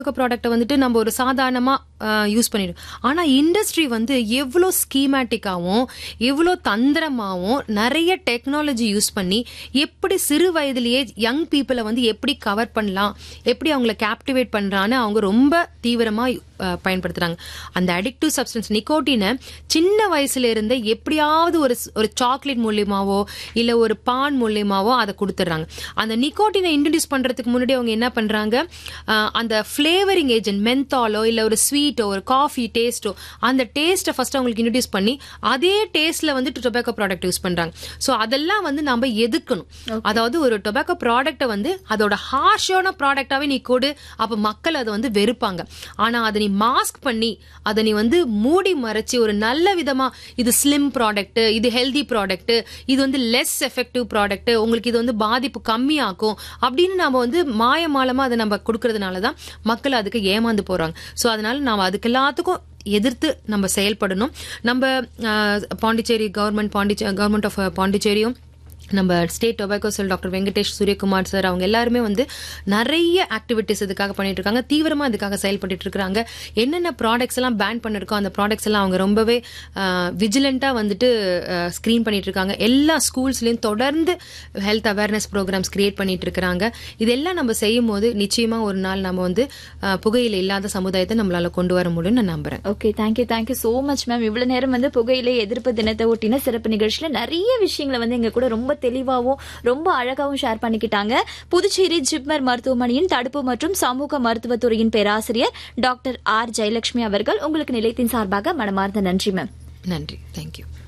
ப்ராடக்ட்டை வந்துட்டு நம்ம ஒரு சாதாரணமா யூஸ் பண்ணிடும் ஆனா இண்டஸ்ட்ரி வந்து எவ்வளோ ஸ்கீமேட்டிக்காவும் எவ்வளோ தந்திரமாவும் நிறைய டெக்னாலஜி யூஸ் பண்ணி எப்படி சிறு வயதிலேயே யங் பீப்புளை வந்து எப்படி கவர் பண்ணலாம் எப்படி அவங்கள கேப்டிவேட் பண்றான்னு அவங்க ரொம்ப தீவிரமா அஹ், பயன்படுத்துறாங்க அந்த அடிக்டிவ் சப்ஸ்டன்ஸ் நிக்கோட்டினை சின்ன வயசுல இருந்தே எப்படியாவது ஒரு ஸ்- ஒரு சாக்லேட் மூலியமாவோ இல்ல ஒரு பான் மூலியமாவோ அதை கொடுத்துட்றாங்க அந்த நிக்கோட்டினை இன்ட்ரடியூஸ் பண்றதுக்கு முன்னாடி அவங்க என்ன பண்றாங்க அஹ், அந்த ஃபிளேவரிங் ஏஜென்ட் மென்தாலோ இல்ல ஒரு ஸ்வீட்டோ ஒரு காஃபி டேஸ்ட்டோ அந்த டேஸ்ட்டை ஃபர்ஸ்ட் அவங்களுக்கு இன்ட்ரடியூஸ் பண்ணி அதே டேஸ்ட்ல வந்து டொபாக்கோ ப்ராடக்ட் யூஸ் பண்றாங்க ஸோ அதெல்லாம் வந்து நம்ம எதுக்கணும் அதாவது ஒரு டொபாக்கோ ப்ராடக்ட்டை வந்து அதோட ஹார்ஷான ப்ராடக்டாவே நீ கொடு அப்ப மக்கள் அதை வந்து வெறுப்பாங்க ஆனா அதை நீ மாஸ்க் பண்ணி அதை நீ வந்து மூடி மறைச்சு ஒரு நல்ல விதமா இது ஸ்லிம் ப்ராடக்ட் இது ஹெல்தி ப்ராடக்ட் இது வந்து லெஸ் எஃபெக்டிவ் ப்ராடக்ட் உங்களுக்கு இது வந்து பாதிப்பு கம்மியாக்கும் அப்படின்னு நாம வந்து மாயமாலமா அதை நம்ம கொடுக்கறதுனால தான் மக்கள் அதுக்கு ஏமாந்து போறாங்க ஸோ அதனால நாம அதுக்கு எல்லாத்துக்கும் எதிர்த்து நம்ம செயல்படணும் நம்ம அஹ், Pondicherry government Pondicherry government of பாண்டிச்சேரியும் நம்ம state tobacco cell doctor Venkatesh Suryakumar sir அவங்க எல்லாருமே வந்து நிறைய ஆக்டிவிட்டிஸ் இதுக்காக பண்ணிட்டு இருக்காங்க தீவிரமா இதுக்காக செயல்பட்டு இருக்காங்க என்னென்ன ப்ராடக்ட்ஸ் எல்லாம் பேன் பண்ணிருக்கோம் அந்த ப்ராடக்ட்ஸ் எல்லாம் அவங்க ரொம்பவே விஜிலண்டா வந்துட்டு ஸ்கிரீன் பண்ணிட்டு இருக்காங்க எல்லா ஸ்கூல்ஸ்லயும் தொடர்ந்து ஹெல்த் அவேர்னஸ் ப்ரோக்ராம்ஸ் கிரியேட் பண்ணிட்டு இருக்காங்க இதெல்லாம் நம்ம செய்யும் போது நிச்சயமா ஒரு நாள் நம்ம வந்து அஹ், புகையிலை இல்லாத சமுதாயத்தை நம்மளால கொண்டு வர முடியும்னு நான் நம்புறேன் okay thank you thank you so much ma'am இவ்வளவு நேரம் வந்து புகையிலை எதிர்ப்பு தினத்தை ஒட்டின சிறப்பு நிகழ்ச்சியில நிறைய விஷயங்களை வந்து எங்க கூட ரொம்ப தெளிவாவும் ரொம்ப அழகாவும் ஷேர் பண்ணிக்கிட்டாங்க புதுச்சேரி ஜிப்மர் மருத்துவமனையின் தடுப்பு மற்றும் சமூக மருத்துவத்துறையின் பேராசிரியர் டாக்டர் ஆர் ஜெயலட்சுமி அவர்கள் உங்களுக்கு நிலையத்தின் சார்பாக மனமார்ந்த நன்றி மேம் நன்றி தேங்க்யூ